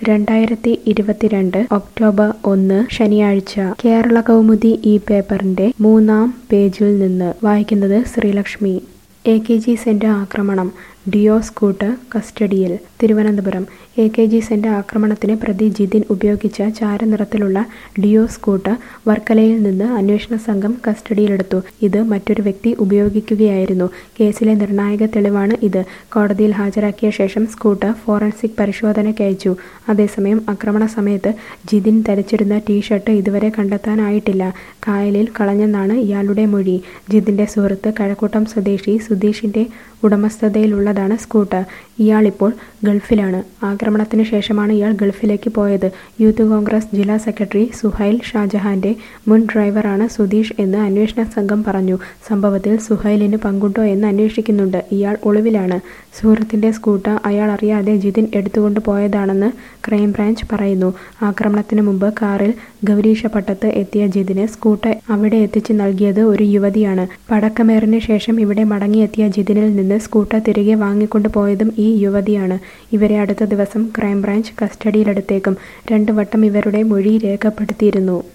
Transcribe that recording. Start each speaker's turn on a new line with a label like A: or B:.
A: രണ്ടായിരത്തി ഇരുപത്തിരണ്ട് ഒക്ടോബർ ഒന്ന് ശനിയാഴ്ച കേരള കൗമുദി ഈ പേപ്പറിന്റെ മൂന്നാം പേജിൽ നിന്ന് വായിക്കുന്നത് Sreelakshmi A K G centre ആക്രമണം ഡിയോ സ്കൂട്ടർ കസ്റ്റഡിയിൽ തിരുവനന്തപുരം എ കെ ജി സെന്റ് ആക്രമണത്തിന് പ്രതി ജിതിൻ ഉപയോഗിച്ച ചാരനിറത്തിലുള്ള ഡിയോ സ്കൂട്ടർ വർക്കലയിൽ നിന്ന് അന്വേഷണ സംഘം കസ്റ്റഡിയിലെടുത്തു ഇത് മറ്റൊരു വ്യക്തി ഉപയോഗിക്കുകയായിരുന്നു കേസിലെ നിർണായക തെളിവാണ് ഇത് കോടതിയിൽ ഹാജരാക്കിയ ശേഷം സ്കൂട്ടർ ഫോറൻസിക് പരിശോധനയ്ക്ക് അയച്ചു അതേസമയം ആക്രമണ സമയത്ത് ജിതിൻ ധരിച്ചിരുന്ന ടീഷർട്ട് ഇതുവരെ കണ്ടെത്താനായിട്ടില്ല കായലിൽ കളഞ്ഞെന്നാണ് ഇയാളുടെ മൊഴി ജിതിന്റെ സുഹൃത്ത് കഴക്കൂട്ടം സ്വദേശി സുധീഷിന്റെ ഉടമസ്ഥതയിലുള്ളതാണ് സ്കൂട്ടർ ഇയാളിപ്പോൾ ഗൾഫിലാണ് ആക്രമണത്തിന് ശേഷമാണ് ഇയാൾ ഗൾഫിലേക്ക് പോയത് യൂത്ത് കോൺഗ്രസ് ജില്ലാ സെക്രട്ടറി സുഹൈൽ ഷാജഹാന്റെ മുൻ ഡ്രൈവറാണ് സുധീഷ് എന്ന് അന്വേഷണ സംഘം പറഞ്ഞു സംഭവത്തിൽ സുഹൈലിന് പങ്കുണ്ടോ എന്ന് അന്വേഷിക്കുന്നുണ്ട് ഇയാൾ ഒളിവിലാണ് സുഹൃത്തിന്റെ സ്കൂട്ടർ അയാൾ അറിയാതെ ജിതിൻ എടുത്തുകൊണ്ട് പോയതാണെന്ന് ക്രൈംബ്രാഞ്ച് പറയുന്നു ആക്രമണത്തിന് മുമ്പ് കാറിൽ ഗൗരീശപട്ടത്ത് എത്തിയ ജിതിന് സ്കൂട്ടർ അവിടെ എത്തിച്ചു നൽകിയത് ഒരു യുവതിയാണ് പടക്കമേറിന് ശേഷം ഇവിടെ മടങ്ങിയെത്തിയ ജിതിനിൽ നിന്ന് സ്കൂട്ടർ തിരികെ വാങ്ങിക്കൊണ്ടു പോയതും ഈ യുവതിയാണ് ഇവരെ അടുത്ത ദിവസം ക്രൈംബ്രാഞ്ച് കസ്റ്റഡിയിലെടുത്തേക്കും രണ്ടു വട്ടം ഇവരുടെ മൊഴി രേഖപ്പെടുത്തിയിരുന്നു